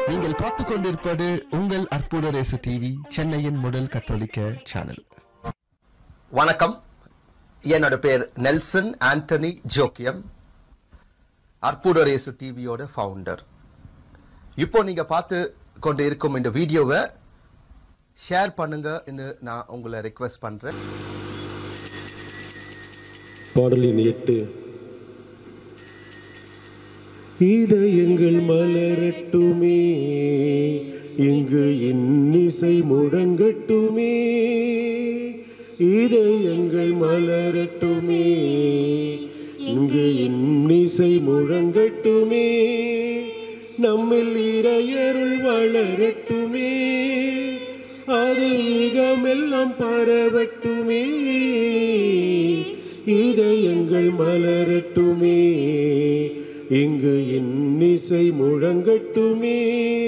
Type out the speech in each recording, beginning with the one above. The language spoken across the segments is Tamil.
நீங்கள் பார்த்து கொண்டிருப்பது உங்கள் அற்புத ரேசு டிவி சென்னையின் முதல் கத்தோலிக்க சேனல் வணக்கம் என்னோட பேர் நெல்சன் ஆண்டனி ஜோக்கியம் அற்புதரேசு டிவியோட ஃபவுண்டர் இப்போ நீங்க பார்த்து கொண்டு இருக்கும் இந்த வீடியோவை ஷேர் பண்ணுங்க நான் உங்களை ரெக்வெஸ்ட் பண்றேன் பாடலின் எட்டு இதயங்கள் மலரட்டுமே இங்கு இன்னிசை முழங்கட்டுமே இதயங்கள் மலரட்டுமே இங்கு இன்னிசை முழங்கட்டுமே நம்மில் இறையருள் வளரட்டுமே அது ஈகமெல்லாம் பரவட்டுமே இதயங்கள் மலரட்டுமே இங்கு இன்னிசை முழங்கட்டுமே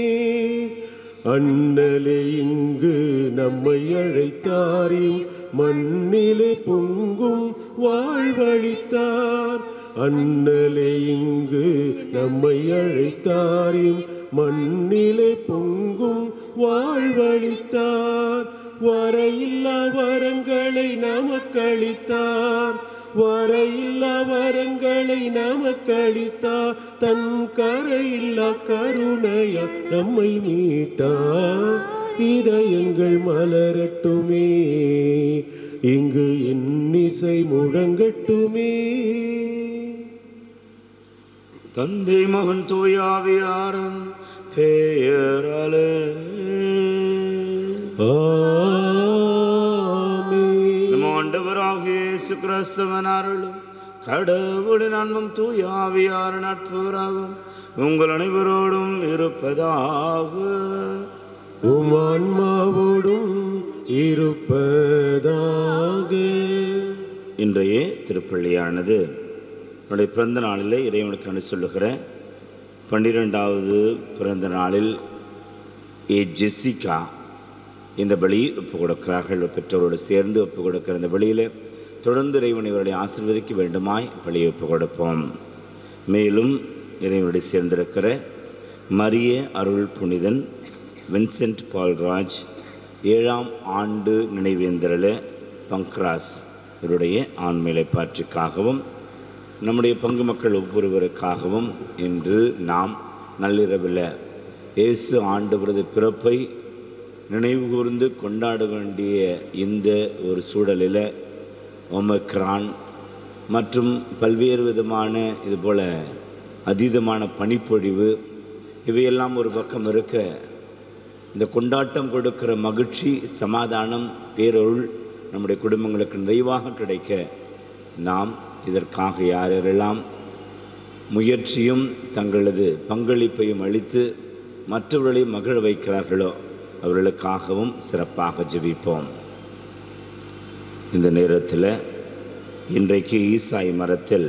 அண்ணலே இங்கு நம்மை அழைத்தாரின் மண்ணிலே பொங்கும் வாழ்வழித்தார் அண்ணலே இங்கு நம்மை அழைத்தாரின் மண்ணிலே பொங்கும் வாழ்வழித்தார் வரையில்லா வரங்களை நமக்களித்தார் வரையில்லா வரங்களை நமக்களித்தார் தன் கரையில்லா கருணையா நம்மை மீட்டார் இதயங்கள் மலரட்டுமே இங்கு இன்னிசை முழங்கட்டுமே தந்தை மகன் தூயாவியாரன் பெயராலே ஆமென். நம் ஆண்டவராகிய இயேசு கிறிஸ்துவன் அருளும் கடவுளின் அன்பும் தூயாவியார் நட்புறாகும் உங்கள் அனைவரோடும் இருப்பதாக உம் ஆன்மாவோடும் இருப்பதாக இன்றைய திருப்பள்ளியானது என்னுடைய பிறந்த நாளில் இறைவனுக்கு அனு சொல்லுகிற பன்னிரெண்டாவது பிறந்த நாளில் ஏ ஜெசிகா இந்த பலி ஒப்பு கொடுக்கிறார்கள் பெற்றோரோடு சேர்ந்து ஒப்பு கொடுக்கிற இந்த பலியில் தொடர்ந்து இறைவன் இவர்களை ஆசிர்வதிக்க வேண்டுமாய் பலியை ஒப்பு கொடுப்போம் மேலும் இறைவனுடைய சேர்ந்திருக்கிற மரிய அருள் புனிதன் வின்சென்ட் பால்ராஜ் ஏழாம் ஆண்டு நினைவேந்தரில் பங்க்ராஸ் இவருடைய ஆண்மையிலை பாற்றுக்காகவும் நம்முடைய பங்கு மக்கள் ஒவ்வொருவருக்காகவும் இன்று நாம் நள்ளிரவில் இயேசு ஆண்டவரது பிறப்பை நினைவு கூர்ந்து கொண்டாட வேண்டிய இந்த ஒரு சூழலில் ஒமக்ரான் மற்றும் பல்வேறு விதமான இதுபோல் அதீதமான பனிப்பொழிவு இவையெல்லாம் ஒரு பக்கம் இருக்க இந்த கொண்டாட்டம் கொடுக்கிற மகிழ்ச்சி சமாதானம் பேரொருள் நம்முடைய குடும்பங்களுக்கு நிறைவாக கிடைக்க நாம் இதற்காக யார் யாரெல்லாம் முயற்சியும் தங்களது பங்களிப்பையும் அளித்து மற்றவர்களை மகிழ வைக்கிறார்களோ அவர்களுக்காகவும் சிறப்பாக ஜெபிப்போம் இந்த நேரத்தில் இன்றைக்கு ஈசாய் மரத்தில்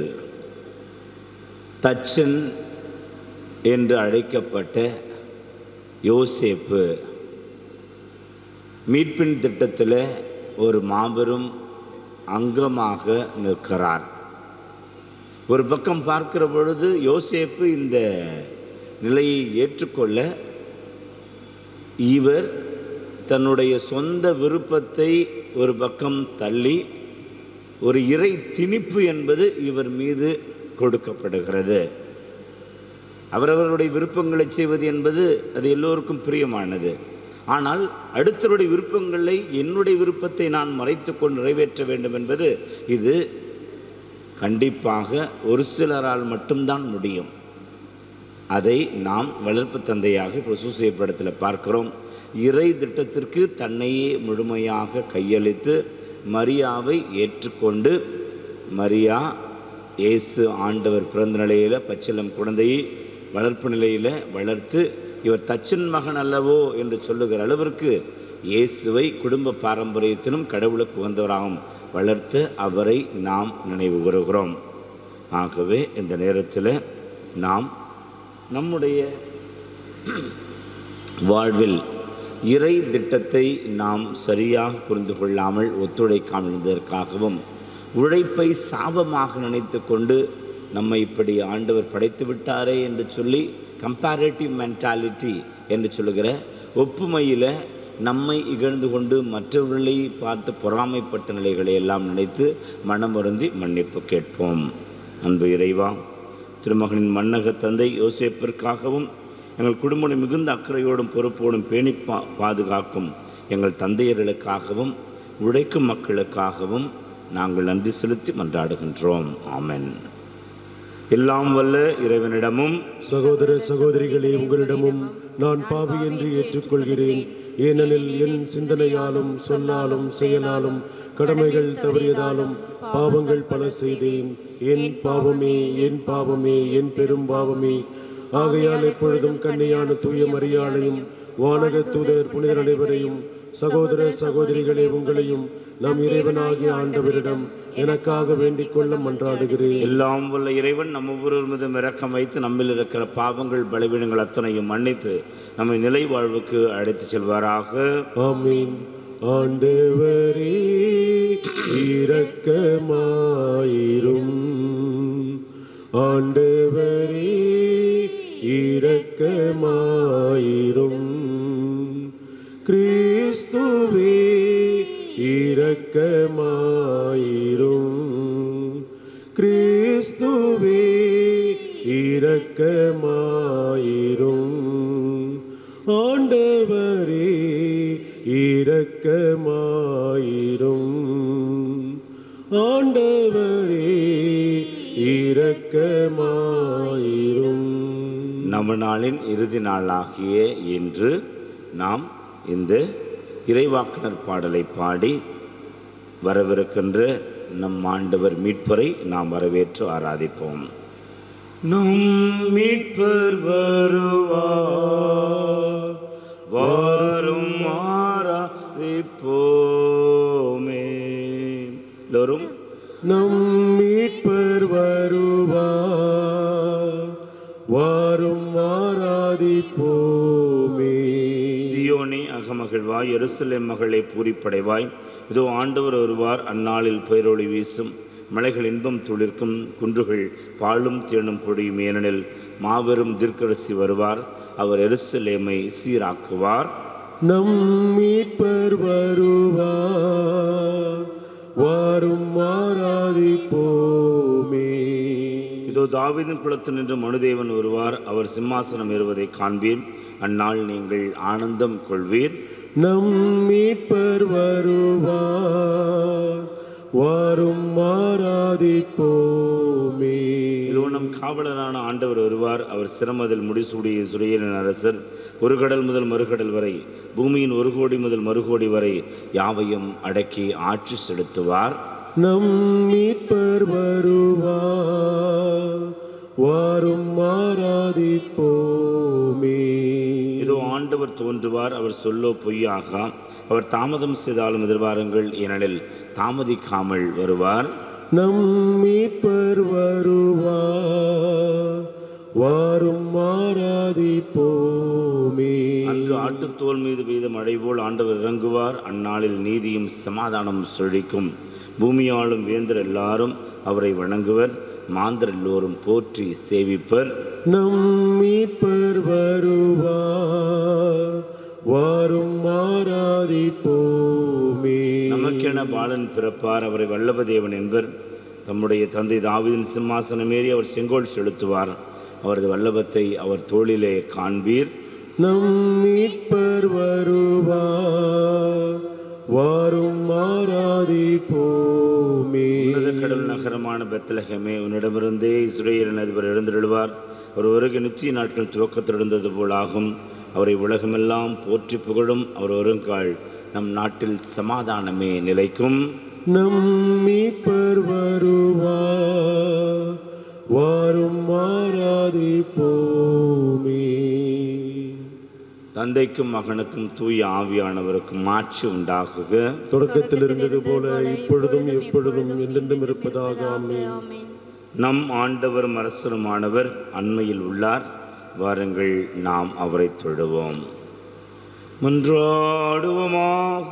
தச்சன் என்று அழைக்கப்பட்ட யோசேப்பு மீட்பின் திட்டத்தில் ஒரு மாபெரும் அங்கமாக நிற்கிறார் ஒரு பக்கம் பார்க்கிற பொழுது யோசேப்பு இந்த நிலையை ஏற்றுக்கொள்ள இவர் தன்னுடைய சொந்த விருப்பத்தை ஒரு பக்கம் தள்ளி ஒரு இறை திணிப்பு என்பது இவர் மீது கொடுக்கப்படுகிறது அவரவருடைய விருப்பங்களை செய்வது என்பது அது எல்லோருக்கும் பிரியமானது ஆனால் அடுத்தவருடைய விருப்பங்களை என்னுடைய விருப்பத்தை நான் மறைத்துக்கொண்டு நிறைவேற்ற வேண்டும் என்பது இது கண்டிப்பாக ஒரு சிலரால் மட்டும்தான் முடியும் அதை நாம் வளர்ப்பு தந்தையாக இப்போ சூசைய படத்தில் பார்க்கிறோம் இறை திட்டத்திற்கு தன்னையே முழுமையாக கையளித்து மரியாவை ஏற்றுக்கொண்டு மரியா இயேசு ஆண்டவர் பிறந்த நிலையில் பச்சிலம் குழந்தையை வளர்ப்பு நிலையில் வளர்த்து இவர் தச்சன் மகன் அல்லவோ என்று சொல்லுகிற அளவிற்கு இயேசுவை குடும்ப பாரம்பரியத்திலும் கடவுளுக்கு உகந்தவராகவும் வளர்த்து அவரை நாம் நினைவு கூறுகிறோம் ஆகவே இந்த நேரத்தில் நாம் நம்முடைய வாழ்வில் இறை திட்டத்தை நாம் சரியாக புரிந்து கொள்ளாமல் ஒத்துழைக்காமல் இருந்ததற்காகவும் உழைப்பை சாபமாக நினைத்து கொண்டு நம்மை இப்படி ஆண்டவர் படைத்து விட்டாரே என்று சொல்லி கம்பேரேட்டிவ் மென்டாலிட்டி என்று சொல்லுகிற ஒப்புமையில் நம்மை இகழ்ந்து கொண்டு மற்றவர்களை பார்த்து பொறாமைப்பட்ட நிலைகளை எல்லாம் நினைத்து மனம் வருந்தி மன்னிப்பு கேட்போம் அன்பு இறைவா திருமகனின் மன்னக தந்தை யோசேப்பிற்காகவும் எங்கள் குடும்பம் மிகுந்த அக்கறையோடும் பொறுப்போடும் பேணி பா பாதுகாக்கும் எங்கள் தந்தையர்களுக்காகவும் உழைக்கும் மக்களுக்காகவும் நாங்கள் நன்றி செலுத்தி மன்றாடுகின்றோம் ஆமென் எல்லாம் வல்ல இறைவனிடமும் சகோதர சகோதரிகளே உங்களிடமும் நான் பாவி என்று ஏற்றுக்கொள்கிறேன் ஏனெனில் என் சிந்தனையாலும் சொல்லாலும் செயலாலும் கடமைகள் தவறியதாலும் பாவங்கள் பல செய்தேன் என் பாவமே என் பாவமே என் பெரும் பாவமே ஆகையால் எப்பொழுதும் கண்ணையான தூய மரியாளையும் வானக தூதர் புனிதர் அனைவரையும் சகோதர சகோதரிகளே உங்களையும் நம் இறைவனாகிய ஆண்டவரிடம் எனக்காக வேண்டிக் கொள்ள மன்றாடுகிறேன் எல்லாம் வல்ல இறைவன் நம் ஒவ்வொருவர் மீதும் இரக்கம் வைத்து நம்மில் இருக்கிற பாவங்கள் பலவீனங்கள் அத்தனையும் மன்னித்து நம்மை நிலை வாழ்வுக்கு அழைத்துச் செல்வாராக ஆமீன் ஆண்டவரே இரக்கமாயிரும் ஆண்டவரே இரக்கமாயிரும் கிறிஸ்துவே இரக்கமாயிரும் கிறிஸ்துவே இரக்கமாயிரும் ஆண்டவரே இரக்கமாயிரும் ஆண்டவரே இரக்கமாயிரும் நம்ம நாளின் இறுதி நாளாகிய இன்று நாம் இந்த இறைவாக்கினர் பாடலை பாடி வரவிருக்கின்ற நம் ஆண்டவர் மீட்பரை நாம் வரவேற்று ஆராதிப்போம் நம் மீட்பர் வருவார் வாரும் ஆராதிப்போமே எல்லோரும் நம் மீட்பர் வருவார் வாரும் ஆராதிப்போமே சியோனே அகமகிழ்வாய் எருசலேம் மகளை பூரிப்படைவாய் இதோ ஆண்டவர் வருவார் அந்நாளில் பேரொளி வீசும் மலைகள் இன்பம் துளிர்க்கும் குன்றுகள் பாலும் தேனும் பொழியும் ஏனெனில் மாபெரும் தீர்க்கரசி வருவார் அவர் எருசலேமை சீராக்குவார் நம் மீட்பர் வருவார் வாரும் ஆராதிப்போமே இதோ தாவீதின் குளத்து நின்று மனுதேவன் வருவார் அவர் சிம்மாசனம் ஏறுவதை காண்பீர் அந்நாள் நீங்கள் ஆனந்தம் கொள்வீர் நம் மீட்பர் வருவார் வாரும் ஆராதிப்போமே இதோ நம் காவலரான ஆண்டவர் வருவார் அவர் சிரமதில் முடிசூடிய சுரியலின் அரசர் ஒரு கடல் முதல் மறுகடல் வரை பூமியின் ஒரு கோடி முதல் மறுகோடி வரை யாவையும் அடக்கி ஆட்சி செலுத்துவார் நம் மீட்பர் வருவார் வாரும் ஆராதிப்போமே இதோ ஆண்டவர் தோன்றுவார் அவர் சொல்லோ பொய்யாகா அவர் தாமதம் செய்தாலும் எதிர்பாருங்கள் ஏனெனில் தாமதிக்காமல் வருவார் நம் மீட்பர் வருவார் வாரும் ஆராதிப்போமே அன்று ஆட்டுத்தோல் மீது பெய்த மழை போல் ஆண்டவர் இறங்குவார் அந்நாளில் நீதியும் சமாதானம் செழிக்கும் பூமியாளும் வேந்தர் எல்லாரும் அவரை வணங்குவர் மாந்தர் எல்லோரும் போற்றி சேவிப்பர் நம் மீட்பர் வருவார் வாரும் ஆராதிப்போமே நமக்கென பாலன் பிறப்பார் அவரை வல்லபதேவன் என்பர் தம்முடைய தந்தை தாவீதின் சிம்மாசனமேறி அவர் செங்கோல் செலுத்துவார் அவரது வல்லபத்தை அவர் தோளிலே காண்பீர் நம் மீட்பர் வருவார் வாரும் ஆராதிப்போமே உன்னத கடல் நகரமான பெத்தலகமே உன்னிடமிருந்தே இஸ்ரேலின் அதிபர் எழுந்திருவார் அவர் வருகை நிச்சய நாட்கள் துவக்கத்தில் இருந்தது போலாகும் அவரை உலகமெல்லாம் போற்றி புகழும் அவர் வருங்கால் நம் நாட்டில் சமாதானமே நிலைக்கும் நம் மீட்பர் வருவார் வாரும் ஆராதிப்போமே தந்தைக்கும் மகனுக்கும் தூய ஆவியானவருக்கும் மாட்சி உண்டாகுக தொடக்கத்தில் இருந்தது போல இப்பொழுதும் எப்பொழுதும் என்றென்றும் இருப்பதாக ஆமென் நம் ஆண்டவர் அரசருமானவர் அண்மையில் உள்ளார் வாருங்கள் நாம் அவரை தொழுவோம் மன்றாடுவோமாக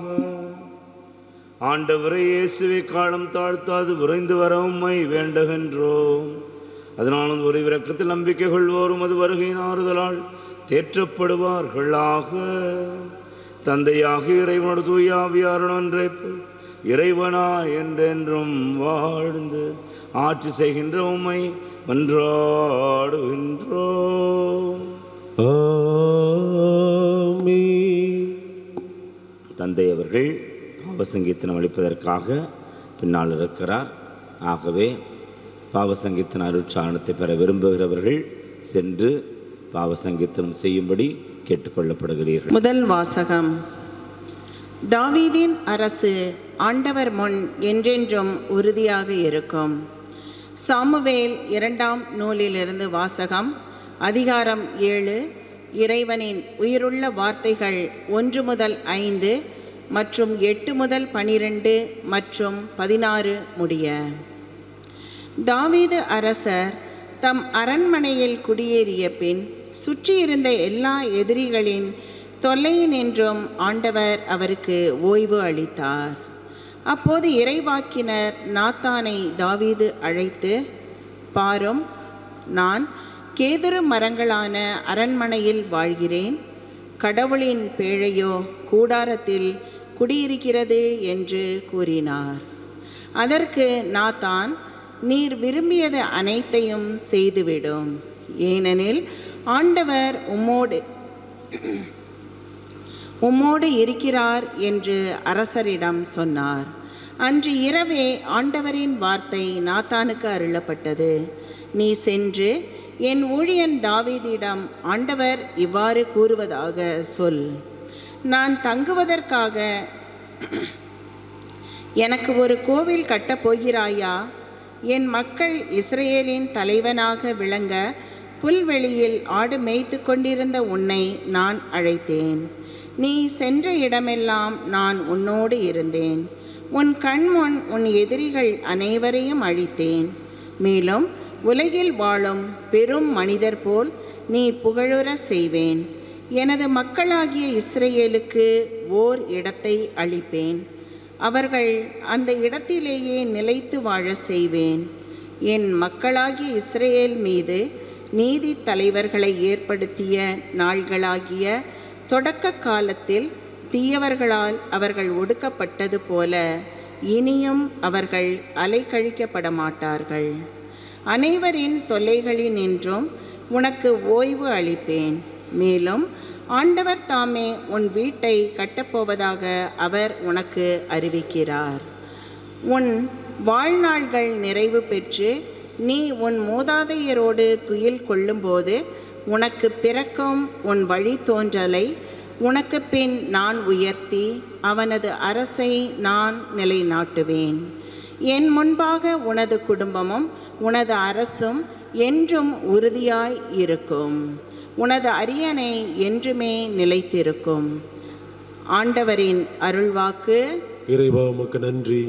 ஆண்டவரை இயேசுவை காலம் தாழ்த்தாது விரைந்து வர உம்மை வேண்டுகின்றோம் அதனாலும் ஒரு விரக்கத்தில் நம்பிக்கை கொள்வோரும் அது வருகையின் ஆறுதலால் தேற்றப்படுவார்களாக தந்தையாக இறைவனோடு தூயாவியாருடன் ஒன்றே இறைவனா என்றென்றும் வாழ்ந்து ஆட்சி செய்கின்ற உம்மை மன்றாடுகின்றோம் ஆமென். தந்தை அவர்கள் பாவசங்கீர்த்தனம் அளிப்பதற்காக பின்னால் இருக்கிறார் ஆகவே பாவசங்கீர்த்தன அருட்சாணத்தை பெற விரும்புகிறவர்கள் சென்று பாவசங்கீர்த்தனம் செய்யும்படி கேட்டுக்கொள்ளப்படுகிறீர்கள் முதல் வாசகம் தாவீதின் அரசு ஆண்டவர் முன் என்றென்றும் உறுதியாக இருக்கும் சாமுவேல் இரண்டாம் நூலிலிருந்து வாசகம் அதிகாரம் ஏழு இறைவனின் உயிருள்ள வார்த்தைகள் ஒன்று முதல் ஐந்து மற்றும் எட்டு முதல் பனிரெண்டு மற்றும் பதினாறு முடிய தாவீது அரசர் தம் அரண்மனையில் குடியேறிய பின் சுற்றியிருந்த எல்லா எதிரிகளின் தொல்லையினின்றும் ஆண்டவர் அவருக்கு ஓய்வு அளித்தார் அப்போது இறைவாக்கினர் நாத்தானை தாவீது அழைத்து பாரும் நான் கேதுரு மரங்களான அரண்மனையில் வாழ்கிறேன் கடவுளின் பேழையோ கூடாரத்தில் குடியிருக்கிறது என்று கூறினார் அதற்கு நாத்தான் நீர் விரும்பியது அனைத்தையும் செய்துவிடும் ஏனெனில் ஆண்டவர் உம்மோடு உம்மோடு இருக்கிறார் என்று அரசரிடம் சொன்னார் அன்று இரவே ஆண்டவரின் வார்த்தை நாத்தானுக்கு அருளப்பட்டது நீ சென்று என் ஊழியன் தாவீதிடம் ஆண்டவர் இவ்வாறு கூறுவதாக சொல் நான் தங்குவதற்காக எனக்கு ஒரு கோவில் கட்டப் போகிறாயா என் மக்கள் இஸ்ரேலின் தலைவனாக விளங்க புல்வெளியில் ஆடு மேய்த்து கொண்டிருந்த உன்னை நான் அழைத்தேன் நீ சென்ற இடமெல்லாம் நான் உன்னோடு இருந்தேன் உன் கண்முன் உன் எதிரிகள் அனைவரையும் அழித்தேன் மேலும் உலகில் வாழும் பெரும் மனிதர் போல் நீ புகழுற செய்வேன் எனது மக்களாகிய இஸ்ரேலுக்கு ஓர் இடத்தை அளிப்பேன் அவர்கள் அந்த இடத்திலேயே நிலைத்து வாழ செய்வேன் என் மக்களாகிய இஸ்ரேல் மீது நீதி தலைவர்களை ஏற்படுத்திய நாள்களாகிய தொடக்க காலத்தில் தீயவர்களால் அவர்கள் ஒடுக்கப்பட்டது போல இனியும் அவர்கள் அலைக்கழிக்கப்பட மாட்டார்கள் அனைவரின் தொல்லைகளினின்றும் உனக்கு ஓய்வு அளிப்பேன் மேலும் ஆண்டவர் தாமே உன் வீட்டை கட்டப்போவதாக அவர் உனக்கு அறிவிக்கிறார் உன் வாழ்நாள்கள் நிறைவு பெற்று நீ உன் மூதாதையரோடு துயில் கொள்ளும்போது உனக்கு பிறக்கும் உன் வழித்தோன்றலை உனக்கு பின் நான் உயர்த்தி அவனது அரசை நான் நிலைநாட்டுவேன் என் முன்பாக உனது குடும்பமும் உனது அரசும் என்றும் உறுதியாய் இருக்கும் உனது அரியணை என்றுமே நிலைத்திருக்கும் ஆண்டவரின் அருள்வாக்கு இறைவா உமக்கு நன்றி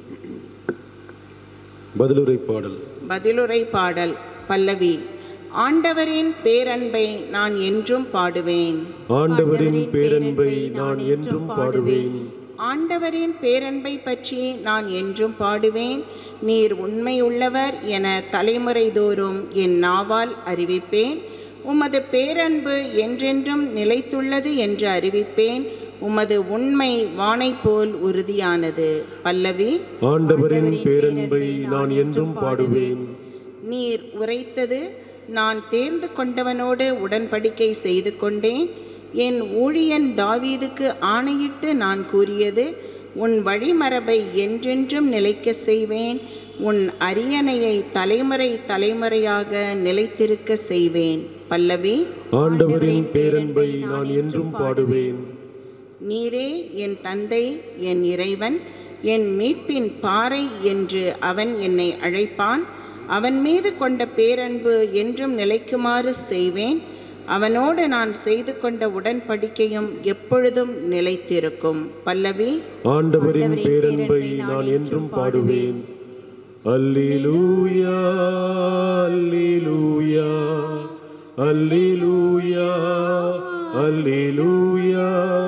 பதிலுரை பாடல் பதிலுரை பாடல் பல்லவி ஆண்டவரின் பேரன்பை நான் என்றும் பாடுவேன் ஆண்டவரின் பேரன்பை நான் என்றும் பாடுவேன் ஆண்டவரின் பேரன்பை பற்றி நான் என்றும் பாடுவேன் நீர் உண்மையுள்ளவர் என தலைமுறை தோறும் என் நாவால் அறிவிப்பேன் உமது பேரன்பு என்றென்றும் நிலைத்துள்ளது என்று அறிவிப்பேன் உமது உண்மை வானை போல் உறுதியானது பல்லவி ஆண்டவரின் பேரன்பை நான் என்றும் பாடுவேன் நீர் உரைத்தது நான் தேர்ந்து கொண்டவனோடு உடன்படிக்கை செய்து கொண்டேன் என் ஊழியன் தாவீதுக்கு ஆணையிட்டு நான் கூறியது உன் வழிமரபை என்றென்றும் நிலைக்க செய்வேன் உன் அரியணையை தலைமுறை தலைமுறையாக நிலைத்திருக்க செய்வேன் பல்லவி ஆண்டவரின் பேரன்பை நான் என்றும் பாடுவேன் நீரே என் தந்தை என் இறைவன் என் மீட்பின் பாறை என்று அவன் என்னை அழைப்பான் அவன் மீது கொண்ட பேரன்பு என்றும் நிலைக்குமாறு செய்வேன் அவனோடு நான் செய்து கொண்ட உடன்படிக்கையும் எப்பொழுதும் நிலைத்திருக்கும் பல்லவி ஆண்டவரின் பேரன்பை நான் என்றும் பாடுவேன் அல்லேலூயா அல்லேலூயா அல்லேலூயா அல்லேலூயா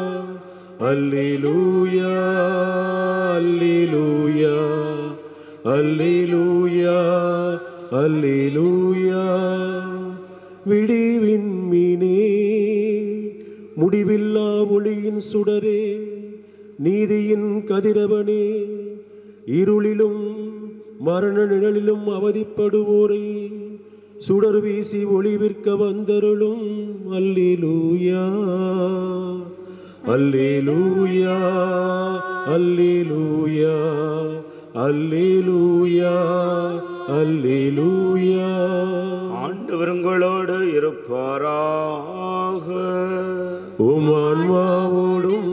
அல்லேலூயா அல்லேலூயா அல்லேலூயா அல்லேலூயா முடிவில்லா ஒளியின் சுடரே நீதியின் கதிரவனே இருளிலும் மரண நிழலிலும் அவதிப்படுவோரை சுடர் வீசி ஒளிவிற்க வந்தருளும் அல்லேலூயா அல்லேலூயா அல்லேலூயா அல்லேலூயா அல்லேலூயா ஆண்டவர் உங்களோடு இருப்பாராக உம் ஆன்மாவோடும்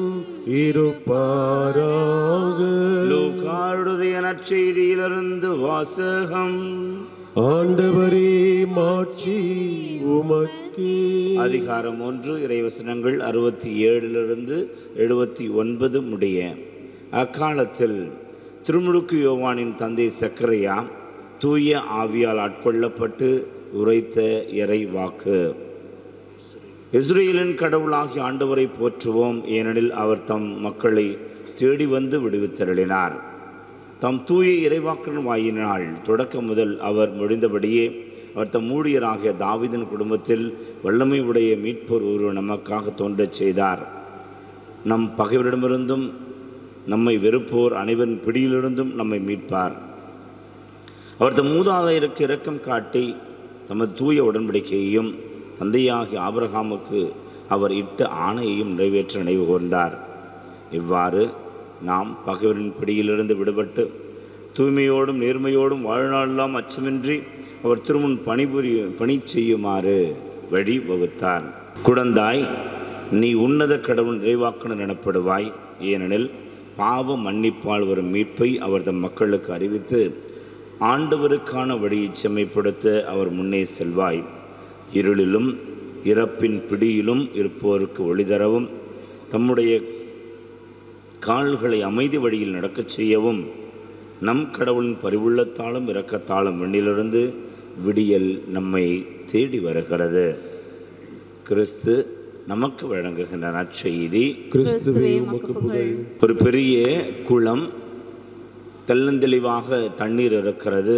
இருப்பாராக லூக்காருடைய நற்செய்தியிலிருந்து வாசகம் ஆண்டவரே மாட்சி உமக்கே அதிகாரம் ஒன்று இறைவசனங்கள் அறுபத்தி ஏழிலிருந்து எழுபத்தி ஒன்பது முடிய அக்காலத்தில் திருமுழுக்கு யோவானின் தந்தை சக்கரையா தூய ஆவியால் ஆட்கொள்ளப்பட்டு உரைத்த இறை வாக்கு இஸ்ரேலின் கடவுளாகிய ஆண்டவரை போற்றுவோம் ஏனெனில் அவர் தம் மக்களை தேடி வந்து விடுவித்தருளினார் தம் தூய இறைவாக்கின் வாயினால் தொடக்கம் முதல் அவர் முடிந்தபடியே அவர் தம் ஊழியராகிய தாவீதின் குடும்பத்தில் வல்லமை உடைய மீட்போர் ஒருவர் நமக்காக தோன்றச் செய்தார் நம் பகைவரிடமிருந்தும் நம்மை வெறுப்போர் அனைவரின் பிடியிலிருந்தும் நம்மை மீட்பார் அவர் தம் மூதாதையருக்கு இரக்கம் காட்டி தமது தூய உடன்படிக்கையையும் தந்தையாகிய ஆபிரகாமுக்கு அவர் இட்ட ஆணையையும் நிறைவேற்ற நினைவு கூர்ந்தார் இவ்வாறு நாம் பகைவரின் பிடியிலிருந்து விடுபட்டு தூய்மையோடும் நேர்மையோடும் வாழ்நாளெல்லாம் அச்சமின்றி அவர் திருமுன் பணிபுரிய பணி செய்யுமாறு வழி வகுத்தார் குழந்தாய் நீ உன்னத கடவுள் நிறைவாக்குனர் எனப்படுவாய் ஏனெனில் பாவ மன்னிப்பால் வரும் மீட்பை அவர் தம் மக்களுக்கு அறிவித்து ஆண்டவருக்கான வழியை செம்மைப்படுத்த அவர் முன்னே செல்வாய் இருளிலும் இறப்பின் பிடியிலும் இருப்போருக்கு ஒளி தரவும் தம்முடைய கால்களை அமைதி வழியில் நடக்கச் செய்யவும் நம் கடவுளின் பரிவுள்ளத்தாலும் இரக்கத்தாலும் விண்ணிலிருந்து விடியல் நம்மை தேடி வருகிறது கிறிஸ்து நமக்கு வழங்குகின்ற நற்செய்தி கிறிஸ்துவே உமக்கு புகழ் ஒரு பெரிய குளம் தெள்ளந்தெளிவாக தண்ணீர் இருக்கிறது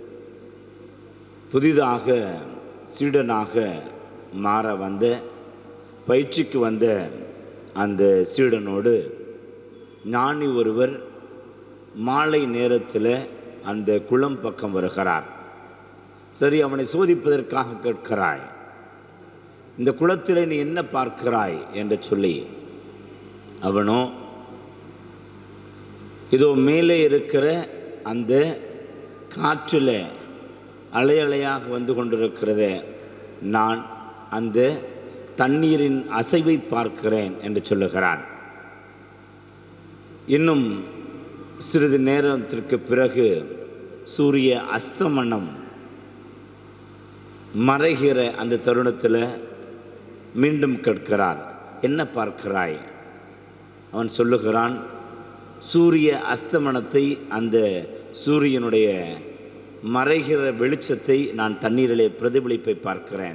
புதிதாக சீடனாக மாற வந்த பயிற்சிக்கு வந்த அந்த சீடனோடு ஞானி ஒருவர் மாலை நேரத்தில் அந்த குளம் பக்கம் வருகிறார் சரி அவனை சோதிப்பதற்காக கேட்கிறாய் இந்த குளத்தில் நீ என்ன பார்க்கிறாய் என்று சொல்லி அவனோ இதோ மேலே இருக்கிற அந்த காற்றில் அலை அலையாக வந்து கொண்டிருக்கிறத நான் அந்த தண்ணீரின் அசைவை பார்க்கிறேன் என்று சொல்லுகிறான் இன்னும் சிறிது நேரத்திற்கு பிறகு சூரிய அஸ்தமனம் மறைகிற அந்த தருணத்தில் மீண்டும் கேட்கிறார் என்ன பார்க்கிறாய் அவன் சொல்லுகிறான் சூரிய அஸ்தமனத்தை அந்த சூரியனுடைய மறைகிற வெளிச்சத்தை நான் தண்ணீரிலே பிரதிபலிப்பை பார்க்கிறேன்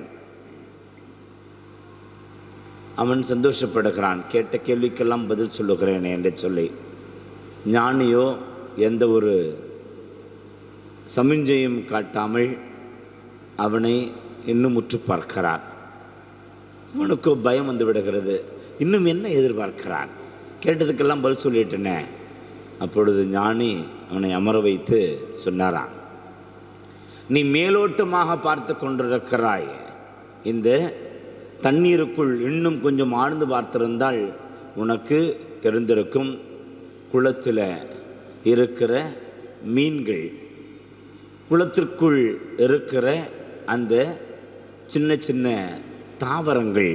அவன் சந்தோஷப்படுகிறான் கேட்ட கேள்விக்கெல்லாம் பதில் சொல்லுகிறேன் என்று சொல்லி ஞானியோ எந்த ஒரு சமிஞ்சையும் காட்டாமல் அவனை இன்னும் உற்று பார்க்கிறார் இவனுக்கோ பயம் வந்து விடுகிறது இன்னும் என்ன எதிர்பார்க்கிறான் கேட்டதுக்கெல்லாம் பதில் சொல்லிட்டேனே அப்பொழுது ஞானி அவனை அமர வைத்து சொன்னாராம் நீ மேலோட்டமாக பார்த்து கொண்டிருக்கிறாய் இந்த தண்ணீருக்குள் இன்னும் கொஞ்சம் ஆழ்ந்து பார்த்திருந்தால் உனக்கு தெரிந்திருக்கும் குளத்தில் இருக்கிற மீன்கள் குளத்திற்குள் இருக்கிற அந்த சின்ன சின்ன தாவரங்கள்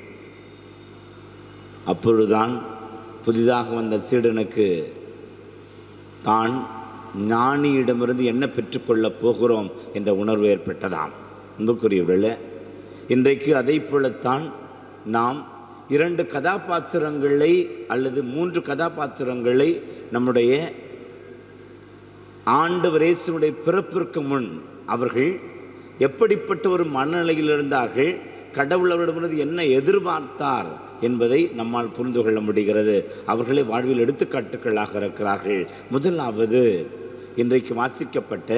அப்பொழுதுதான் புதிதாக வந்த சீடனுக்கு தான் ஞானியிடமிருந்து என்ன பெற்றுக்கொள்ளப் போகிறோம் என்ற உணர்வு ஏற்பட்டதாம் அன்புக்குரியவர்களே இன்றைக்கு அதை போலத்தான் நாம் இரண்டு கதாபாத்திரங்களை அல்லது மூன்று கதாபாத்திரங்களை நம்முடைய ஆண்டவர் இயேசுனுடைய பிறப்பிற்கு முன் அவர்கள் எப்படிப்பட்ட ஒரு மனநிலையில் இருந்தார்கள் கடவுள் அவரிடமிருந்து என்ன எதிர்பார்த்தார் என்பதை நம்மால் புரிந்து கொள்ள முடிகிறது அவர்களே வாழ்வில் எடுத்துக்காட்டுக்களாக இருக்கிறார்கள் முதலாவது இன்றைக்கு வாசிக்கப்பட்ட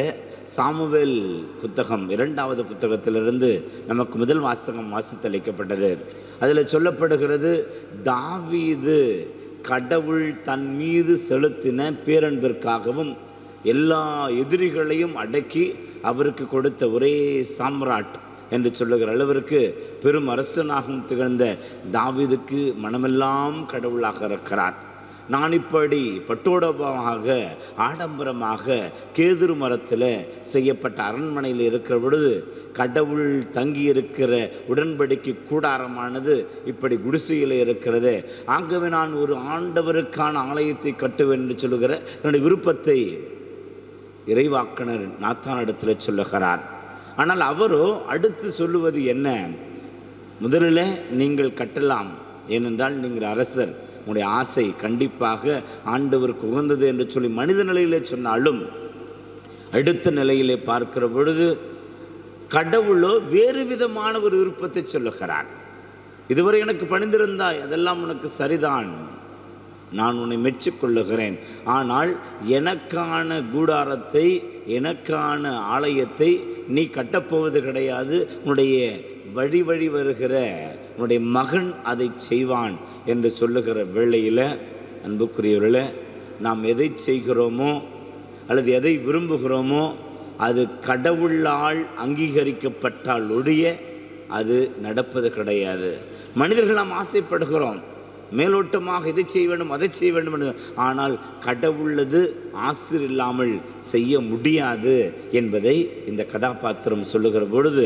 சாமுவேல் புத்தகம் இரண்டாவது புத்தகத்திலிருந்து நமக்கு முதல் வாசகம் வாசித்தளிக்கப்பட்டது அதில் சொல்லப்படுகிறது தாவீது கடவுள் தன் மீது செலுத்தின பேரன்பிற்காகவும் எல்லா எதிரிகளையும் அடக்கி அவருக்கு கொடுத்த ஒரே சாம்ராட் என்று சொல்லுகிற அளவிற்கு பெரும் அரசனாகவும் திகழ்ந்த தாவீதுக்கு மனமெல்லாம் கடவுளாக இருக்கிறார் நான் இப்படி பட்டோடபமாக ஆடம்பரமாக கேதுரு மரத்தில் செய்யப்பட்ட அரண்மனையில் இருக்கிற பொழுது கடவுள் தங்கியிருக்கிற உடன்படிக்கை கூடாரமானது இப்படி குடிசையில் இருக்கிறது ஆகவே நான் ஒரு ஆண்டவருக்கான ஆலயத்தை கட்டுவேன் என்று சொல்லுகிற என்னுடைய விருப்பத்தை இறைவாக்கினர் நாத்தானிடத்தில் சொல்லுகிறார் ஆனால் அவரோ அடுத்து சொல்லுவது என்ன முதலில் நீங்கள் கட்டலாம் ஏனென்றால் நீங்கள் அரசர் உங்களுடைய ஆசை கண்டிப்பாக ஆண்டவருக்கு உகந்தது என்று சொல்லி மனித நிலையிலே சொன்னாலும் அடுத்த நிலையிலே பார்க்கிற பொழுது கடவுளோ வேறு விதமான ஒரு விருப்பத்தை சொல்லுகிறார் இதுவரை எனக்கு பணிந்திருந்தாய் அதெல்லாம் உனக்கு சரிதான் நான் உன்னை மெச்சிக்கொள்ளுகிறேன் ஆனால் எனக்கான கூடாரத்தை எனக்கான ஆலயத்தை நீ கட்டப்போவது கிடையாது உன்னுடைய வழி வழி வருகிற உன்னுடைய மகன் அதை செய்வான் என்று சொல்லுகிற வேளையில் அன்புக்குரியவர்களே நாம் எதை செய்கிறோமோ அல்லது எதை விரும்புகிறோமோ அது கடவுளால் அங்கீகரிக்கப்பட்டால் ஒழிய அது நடப்பது கிடையாது மனிதர்கள் நாம் ஆசைப்படுகிறோம் மேலோட்டமாக இதை செய்ய வேண்டும் அதை செய்ய வேண்டும் என்று ஆனால் கடவுளது ஆசிர் இல்லாமல் செய்ய முடியாது என்பதை இந்த கதாபாத்திரம் சொல்லுகிற பொழுது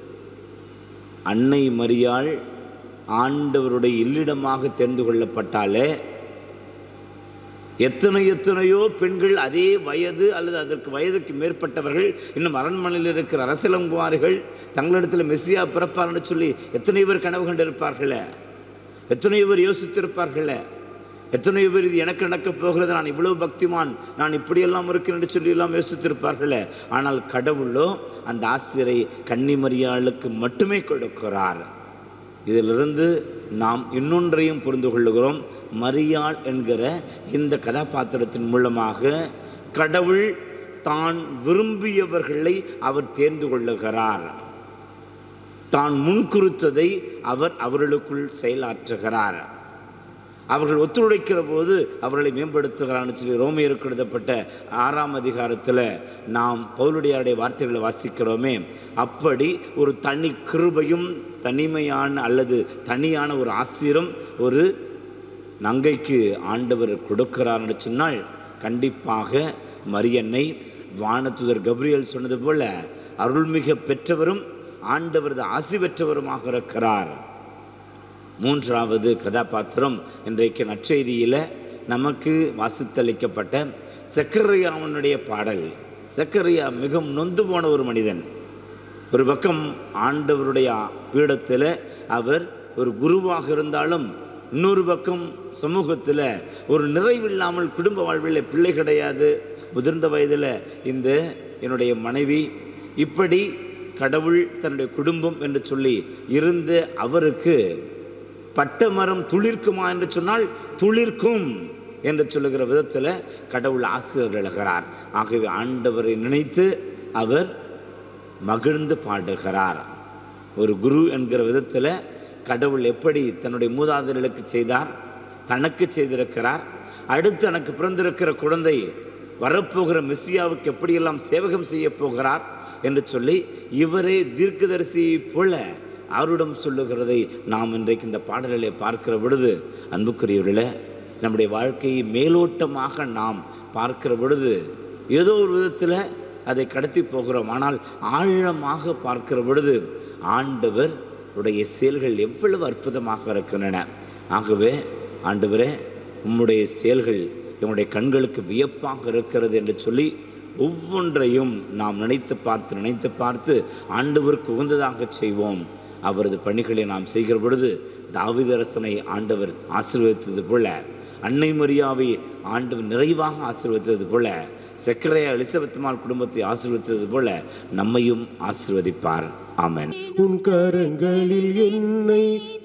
அன்னை மரியாள் ஆண்டவருடைய இல்லிடமாக தெரிந்து கொள்ளப்பட்டாலே எத்தனை எத்தனையோ பெண்கள் அதே வயது அல்லது அதற்கு வயதுக்கு மேற்பட்டவர்கள் இன்னும் அரண்மனையில் இருக்கிற அரசியலங்குமாரிகள் தங்களிடத்தில் மெஸ்ஸியா பிறப்பார்னு சொல்லி எத்தனை பேர் கனவு கண்டிருப்பார்களே எத்தனையோ பேர் யோசித்திருப்பார்களே எத்தனையோ பேர் இது எனக்கு நடக்கப் போகிறது நான் இவ்வளவு பக்திமான் நான் இப்படியெல்லாம் இருக்கிறேன் என்று சொல்லி எல்லாம் யோசித்திருப்பார்களே ஆனால் கடவுளோ அந்த ஆசிரியரை கன்னிமரியாளுக்கு மட்டுமே கொடுக்கிறார் இதிலிருந்து நாம் இன்னொன்றையும் புரிந்து கொள்ளுகிறோம் மரியாள் என்கிற இந்த கதாபாத்திரத்தின் மூலமாக கடவுள் தான் விரும்பியவர்களை அவர் தேர்ந்து கொள்ளுகிறார் தான் முன்குறித்ததை அவர் அவர்களுக்குள் செயலாற்றுகிறார் அவர்கள் ஒத்துழைக்கிற போது அவர்களை மேம்படுத்துகிறான்னு சொல்லி ரோமியருக்கு எழுதப்பட்ட ஆறாம் அதிகாரத்தில் நாம் பவுலுடையாருடைய வார்த்தைகளை வாசிக்கிறோமே அப்படி ஒரு தனி கிருபையும் தனிமையான அல்லது தனியான ஒரு ஆசிரம் ஒரு நங்கைக்கு ஆண்டவர் கொடுக்கிறார்னு சொன்னால் கண்டிப்பாக மரியன்னை வானத்துதர் கப்ரியல் சொன்னது போல அருள்மிக பெற்றவரும் ஆண்டவரது ஆசி பெற்றவருமாக இருக்கிறார் மூன்றாவது கதாபாத்திரம் இன்றைக்கு நற்செய்தியில் நமக்கு வாசித்தளிக்கப்பட்ட செக்கரையாவனுடைய பாடல் செக்கரையா மிகவும் நொந்து போன ஒரு மனிதன் ஒரு பக்கம் ஆண்டவருடைய பீடத்தில் அவர் ஒரு குருவாக இருந்தாலும் இன்னொரு பக்கம் சமூகத்தில் ஒரு நிறைவில்லாமல் குடும்ப வாழ்வில் பிள்ளை கிடையாது முதிர்ந்த வயதில் இந்த என்னுடைய மனைவி இப்படி கடவுள் தன்னுடைய குடும்பம் என்று சொல்லி இருந்த அவருக்கு பட்டமரம் துளிர்க்குமா என்று சொன்னால் துளிர்க்கும் என்று சொல்லுகிற விதத்தில் கடவுள் ஆசிரியர் எழுகிறார் ஆகவே ஆண்டவரை நினைத்து அவர் மகிழ்ந்து பாடுகிறார் ஒரு குரு என்கிற விதத்தில் கடவுள் எப்படி தன்னுடைய மூதாதையர்களுக்கு செய்தார் தனக்கு செய்திருக்கிறார் அடுத்து எனக்கு பிறந்திருக்கிற குழந்தை வரப்போகிற மெஸ்ஸியாவுக்கு எப்படியெல்லாம் சேவகம் செய்ய போகிறார் என்று சொல்லி இவரே தீர்க்கதரிசியைப் போல அவரிடம் சொல்லுகிறதை நாம் இன்றைக்கு இந்த பாடலிலே பார்க்கிற பொழுது அன்புக்குரியவர்களே நம்முடைய வாழ்க்கையை மேலோட்டமாக நாம் பார்க்கிற பொழுது ஏதோ ஒரு விதத்தில் அதை கடத்தி போகிறோம் ஆனால் ஆழமாக பார்க்கிற பொழுது ஆண்டவர் உடைய செயல்கள் எவ்வளவு அற்புதமாக இருக்கின்றன ஆகவே ஆண்டவரே உம்முடைய செயல்கள் எம்முடைய கண்களுக்கு வியப்பாக இருக்கிறது என்று சொல்லி ஒவ்வொன்றையும் நாம் நினைத்து பார்த்து நினைத்து பார்த்து ஆண்டவருக்கு உகந்ததாக செய்வோம் அவரது பணிகளை நாம் செய்கிற பொழுது தாவிதரசனை ஆண்டவர் ஆசீர்வதித்தது போல அன்னை மரியாவை ஆண்டவர் நிறைவாக ஆசீர்வதித்தது போல செக்கரையா எலிசபெத்மால் குடும்பத்தை ஆசீர்வதித்தது போல நம்மையும் ஆசீர்வதிப்பார் ஆமென் உன் கரங்களில் என்னை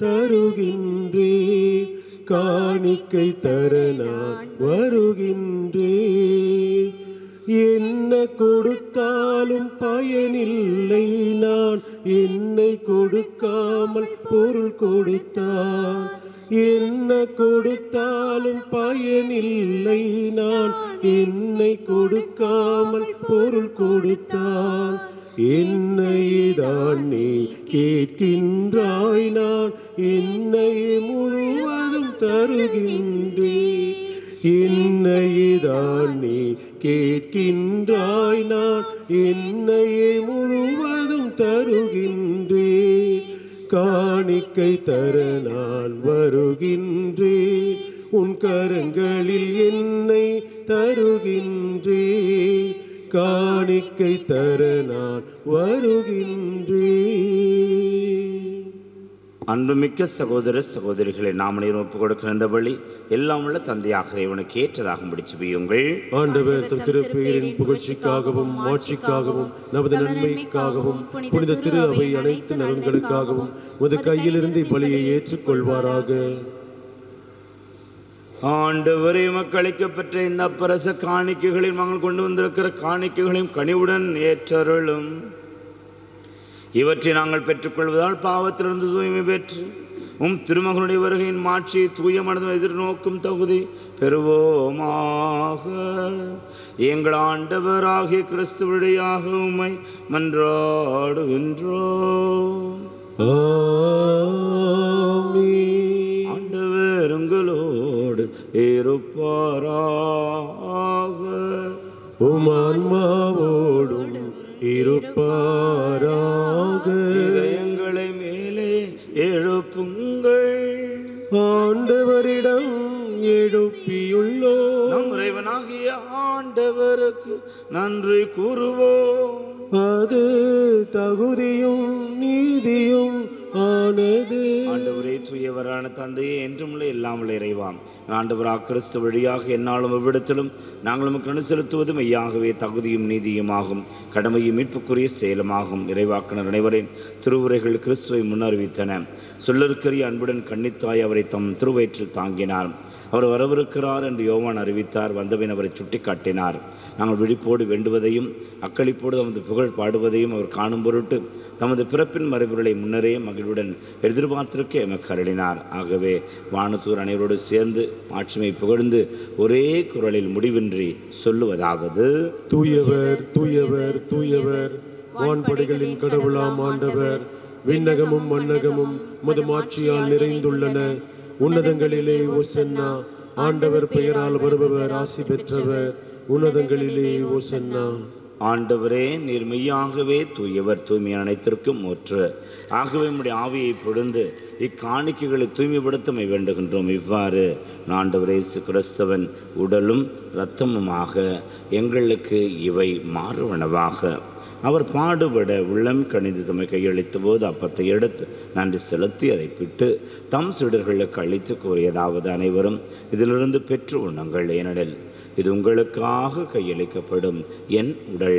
தருகின்றேன் காணிக்கை தர நான் வருகின்றேன் என்ன கொடுத்தாலும் பயனில்லை நான் என்னை கொடுக்காமல் பொருள் கொடுத்தார் என்ன கொடுத்தாலும் பயனில்லை நான் என்னை கொடுக்காமல் பொருள் கொடுத்தார் என்னைதான் நீ கேட்கின்றாய் நான் என்னை முழுவதும் தருகின்றேன் என்னைதான் நீ கேட்கின்றாய் நான் என்னையே முழுவதும் தருகின்றேன் காணிக்கை தர நான் வருகின்றேன் உன் கரங்களில் என்னை தருகின்றேன் காணிக்கை தர நான் வருகின்றேன் அன்புமிக்க சகோதர சகோதரிகளை நாம் அனைவரும் ஒப்புக் கொடுக்கிற இந்த வழி எல்லாம் உள்ள தந்தையாக இவனுக்கு ஏற்றதாக முடிச்சு பெய்யுங்கள் ஆண்டவர் தம் திருப்பெயரின் புகழ்ச்சிக்காகவும் மாட்சிக்காகவும் நமது நன்மைக்காகவும் புனித திரு அவை அனைத்து நலன்களுக்காகவும் உமது கையிலிருந்து இப்பலியை ஏற்றுக்கொள்வாராக ஆண்டவரே மக்களுக்கு பெற்ற இந்த அப்பரச காணிக்கைகளில் நாங்கள் கொண்டு வந்திருக்கிற காணிக்கைகளையும் கனிவுடன் ஏற்றருளும் இவற்றை நாங்கள் பெற்றுக்கொள்வதால் பாவத்திலிருந்து தூய்மை பெற்று உம் திருமகனுடைய வருகையின் மாட்சியை தூய மனதும் எதிர்நோக்கும் தகுதி பெறுவோமாக எங்கள் ஆண்டவராகிய கிறிஸ்துவழியாக உம்மை மன்றாடுகின்றோம் ஆமென். ஆண்டவர் உங்களோடு இருப்பாராக உம் ஆன்மாவோடும் இருப்பாராக இதயங்களை மேலே எழுப்புங்கள் ஆண்டவரிடம் எழுப்பியுள்ளோ நம் இறைவனாகிய ஆண்டவருக்கு நன்றி கூறுவோம் அது தகுதியும் நீதியும் ஆனது ஆண்டவரே தூயவரான தந்தையே என்றும் உள்ள எல்லாம் உள்ள இறைவாம் ஆண்டவரா கிறிஸ்து வழியாக என்னாலும் எவ்விடத்திலும் நாங்கள் நமக்கு அணு செலுத்துவது மெய்யாகவே தகுதியும் நீதியுமாகும் கடமையும் மீட்புக்குரிய செயலுமாகும் இறைவாக்கினர் அனைவரின் திருவுரைகள் கிறிஸ்துவை முன்னறிவித்தன சொல்லற்கரிய அன்புடன் கன்னித்தாய் அவரை தம் திருவயிற்றில் தாங்கினார் அவர் வரவிருக்கிறார் என்று யோவான் அறிவித்தார் வந்தபின் அவரை சுட்டிக்காட்டினார் நாங்கள் விழிப்போடு வேண்டுவதையும் அக்களிப்போடு தமது புகழ் பாடுவதையும் அவர் காணும் பொருட்டு தமது பிறப்பின் மறைபொருளை முன்னரே மகிழ்வுடன் எதிர்பார்த்திருக்க எமக்கு அருளினார் ஆகவே வானத்தூர் அனைவரோடு சேர்ந்து ஆட்சிமை புகழ்ந்து ஒரே குரலில் முடிவின்றி சொல்லுவதாவது தூயவர் தூயவர் தூயவர் வான்படைகளின் கடவுளாம் ஆண்டவர் விண்ணகமும் மண்ணகமும் மதுமாட்சியால் நிறைந்துள்ளன உன்னதங்களிலே ஓசன்னா ஆண்டவர் பெயரால் வருபவர் ஆசி பெற்றவர் உன்னதங்களிலே ஓசன்னா ஆண்டவரே நீர் மெய்யாகவே தூயவர் தூய்மை அனைத்திற்கும் ஊற்று ஆகவே நம்முடைய ஆவியை பொழுந்து இக்காணிக்கைகளை தூய்மைப்படுத்தமை வேண்டுகின்றோம் இவ்வாறு ஆண்டவர் இயேசு கிறிஸ்தவன் உடலும் இரத்தமுமாக எங்களுக்கு இவை மாறுவனவாக அவர் பாடுபட உள்ளம் கணிந்து தம்மை கையளித்த போது அப்பத்தை எடுத்து நன்றி செலுத்தி அதை பிட்டு தம் சிடர்களுக்கு அளித்து கூறியதாவது அனைவரும் இதிலிருந்து பெற்று உண்ணுங்கள் ஏனெனில் இது உங்களுக்காக கையளிக்கப்படும் என் உடல்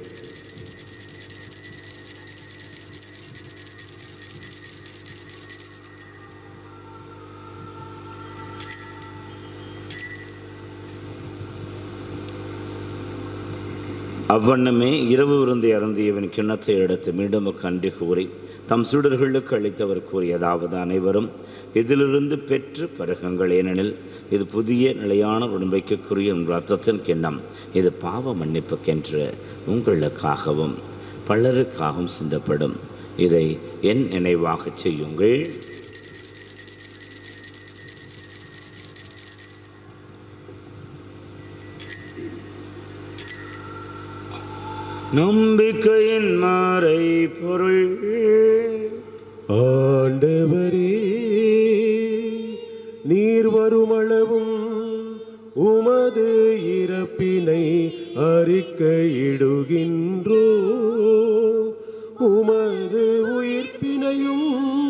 அவ்வண்ணமே இரவு விருந்தை அருந்தியவன் கிண்ணத்தை எடுத்து மீண்டும் கன்றி கூறி தம் சீடர்களுக்கு அளித்தவர் கூறியதாவது அனைவரும் இதிலிருந்து பெற்று பருகுங்கள் ஏனெனில் இது புதிய நிலையான உடம்பைக்குரிய உங்கள் ரத்தத்தின் கிண்ணம் இது பாவ மன்னிப்புக்கென்று உங்களுக்காகவும் பலருக்காகவும் சிந்தப்படும் இதை என் நினைவாகச் செய்யுங்கள் நம்பிக்கையின் மறை பொருள் ஆண்டவரே நீர் வருமளவும் உமது இறப்பினை அறிக்கையிடுகின்றோ உமது உயிர்ப்பினையும்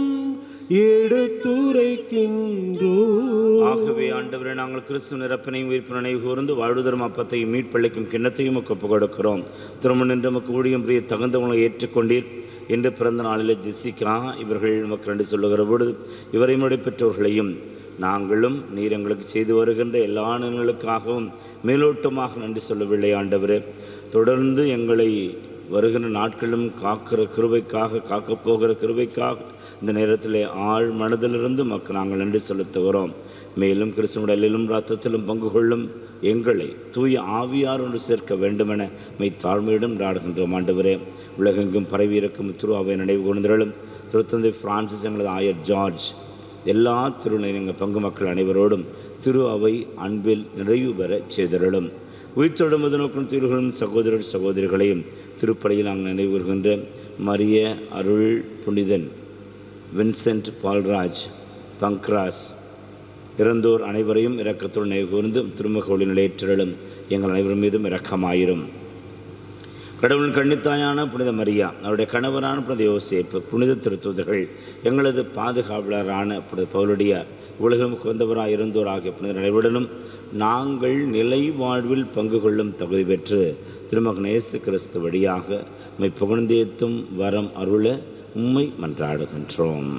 எடுத்துரைக்கின்றோ ஆகவே ஆண்டவரே நாங்கள் கிறிஸ்து நிரப்பினையும் உயிர்ப்பு நினைவு கூர்ந்து வாழ்வுதரும் அப்பத்தையும் மீட்பளிக்கும் கிண்ணத்தையும் ஒப்பு கொடுக்கிறோம் திரும்ப நின்று நமக்கு ஊழியம் புரிய தகுந்தவங்களை ஏற்றுக்கொண்டீர் இன்று பிறந்த நாளில் ஜெசிகா இவர்கள் நமக்கு ரெண்டு சொல்லுகிற பொழுது இவரை முறை பெற்றோர்களையும் நாங்களும் நீர் எங்களுக்கு செய்து வருகின்ற எல்லா நலன்களுக்காகவும் மேலோட்டமாக நன்றி சொல்லவில்லை ஆண்டவரே தொடர்ந்து எங்களை வருகின்ற நாட்களும் காக்கிற கிருபைக்காக காக்கப் போகிற கிருபைக்காக இந்த நேரத்திலே ஆழ் மனதிலிருந்து மக்கள் நாங்கள் நன்றி செலுத்துகிறோம் மேலும் கிறிஸ்துவனிலும் ரத்தத்திலும் பங்கு கொள்ளும் எங்களை தூய ஆவியார் ஒன்று சேர்க்க வேண்டுமென மெய் தாழ்மையிடம் நாடுகின்றோம் ஆண்டவரே உலகெங்கும் பரவி இருக்கும் திரு அவை நினைவு கொண்டிருளும் திருத்தந்தை பிரான்சிஸ் எங்களது ஆயர் ஜார்ஜ் எல்லா திருநெறிங்க பங்கு மக்கள் அனைவரோடும் திரு அவை அன்பில் நிறைவு பெற செய்திருளும் உயிர்த்தொடர்மது நோக்கும் தீர்வுகளும் சகோதரர் சகோதரிகளையும் திருப்பலியில் நாங்கள் நினைவுகின்ற மரிய அருள் புனிதன் வின்சென்ட் பால்ராஜ் பங்க்ராஸ் இறந்தோர் அனைவரையும் இரக்கத்துடன் நினைவுகூர்ந்து திருமகோளின் நிலையற்றலும் எங்கள் அனைவர் மீதும் இரக்கமாயிரும் கடவுளின் கண்ணித்தாயான புனித மரியா அவருடைய கணவரான புனித யோசேப்பு புனித திருத்தூதர்கள் எங்களது பாதுகாவலரான புனித பவுலடியார் உலகம் குந்தவராக இருந்தோர் ஆகிய புனித நினைவுடனும் நாங்கள் நிலை வாழ்வில் பங்கு கொள்ளும் தகுதி பெற்று திருமகன் இயேசு கிறிஸ்து வழியாக உம்மை புகழ்ந்தேத்தும் வரம் அருள உம்மை மன்றாடுகின்றோம்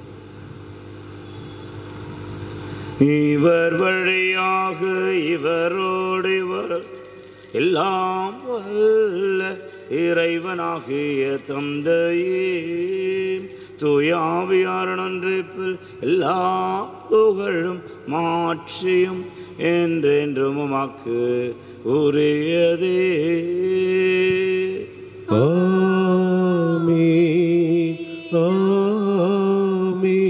இவர் வழியாக இவரோடு இவர் எல்லாம் வல்ல இறைவனாகிய தந்தையே தூயாவியார் நன்றிப்பில் எல்லா புகழும் மாட்சியும் என்றென்றும் உமக்கு உரியதே ஆமே ஆமே